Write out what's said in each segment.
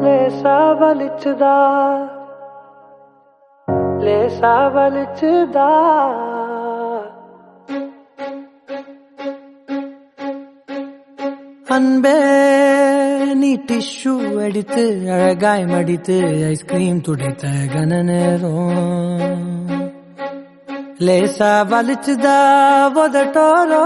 லேசா வலிச்சுதா லேசா வலிச்சுதா அன்பே நீ டிஷ்யூ அடித்து அழகாய் மடித்து ஐஸ்கிரீம் துடைத்த கன நேரம் லேசா வலிச்சுதா உதட்டோரோ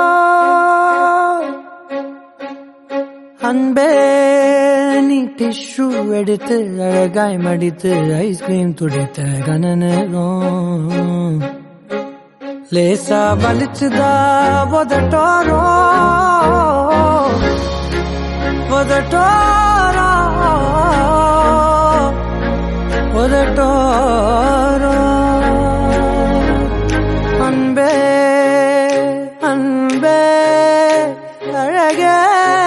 அன்பே நீ டிஷ்யூ எடுத்து அழகாய் மடித்து ஐஸ்கிரீம் துடைத்த கன நேரம் லேசா வலிச்சுதா உதட்டோரோ உதட்டோரோ உதட்டோரோ அன்பே அன்பே அழகே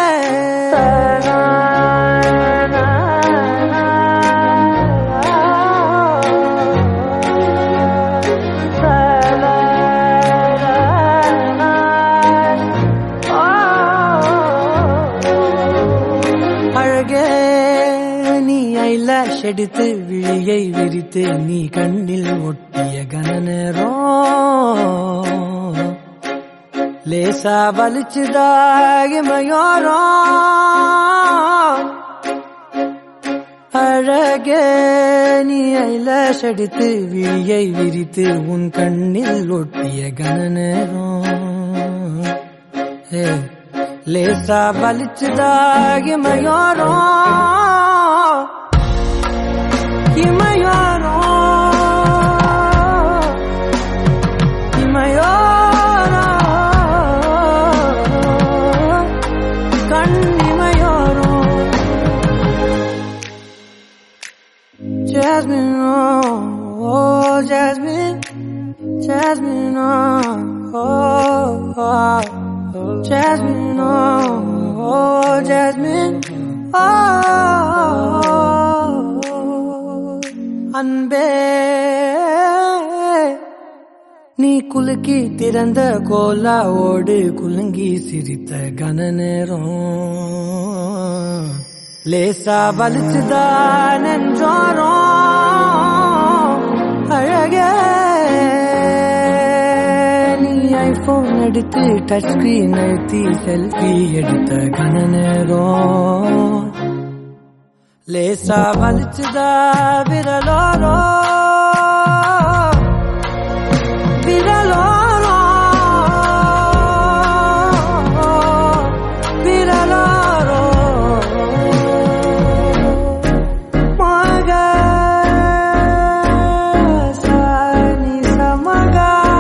அழகே நீ ஐலாஷ் எடுத்து விழியை விரித்து நீ கண்ணில் ஒட்டிய கன நேரம் லேசா வலிச்சுதாகிமையோரோ அழகே நீ ஐலாஷ் எடுத்து விழியை விரித்து உன் கண்ணில் ஒட்டிய கன நேரம் ஏ, லேசா வலிச்சுதாகிமையோரோ இமையோரோ இமையோரோ கண் இமையோரோ Jasmine, oh, oh, Jasmine, Jasmine, oh, oh, oh, Jasmine, oh, oh, Jasmine, oh, அன்பே நீ குலுக்கி திறந்த கோலாவோடு குலுங்கி சிரித்த கன நேரம் லேசா வலிச்சுதா நெஞ்சோரம் அழகே நீ ஐபோன் எடுத்து டச் ஸ்கிரீன் அழுத்தி செல்ஃபி எடுத்த கன நேரம் லேசா வலிச்சுதா விரலோரோ விரலோரோ விரலோரோ மக சானி சமக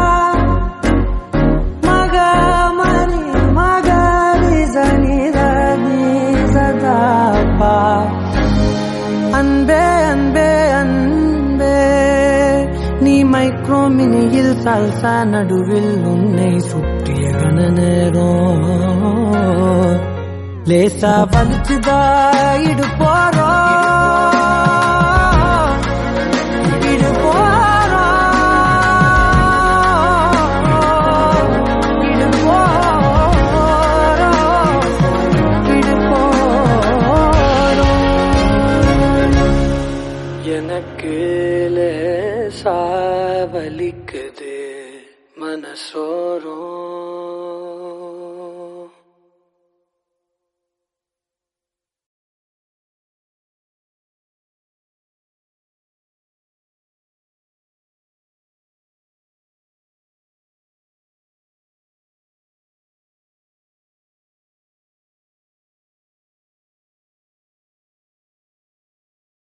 மக மணி மக ரிசனி ரவி சதாபா அன்பே அன்பே அன்பே நீ மைக்ரோ மினியில் சல்சா நடுவில் உன்னை சுற்றிய கன நேரம் லேசா வலிச்சுதா இடு போறோம்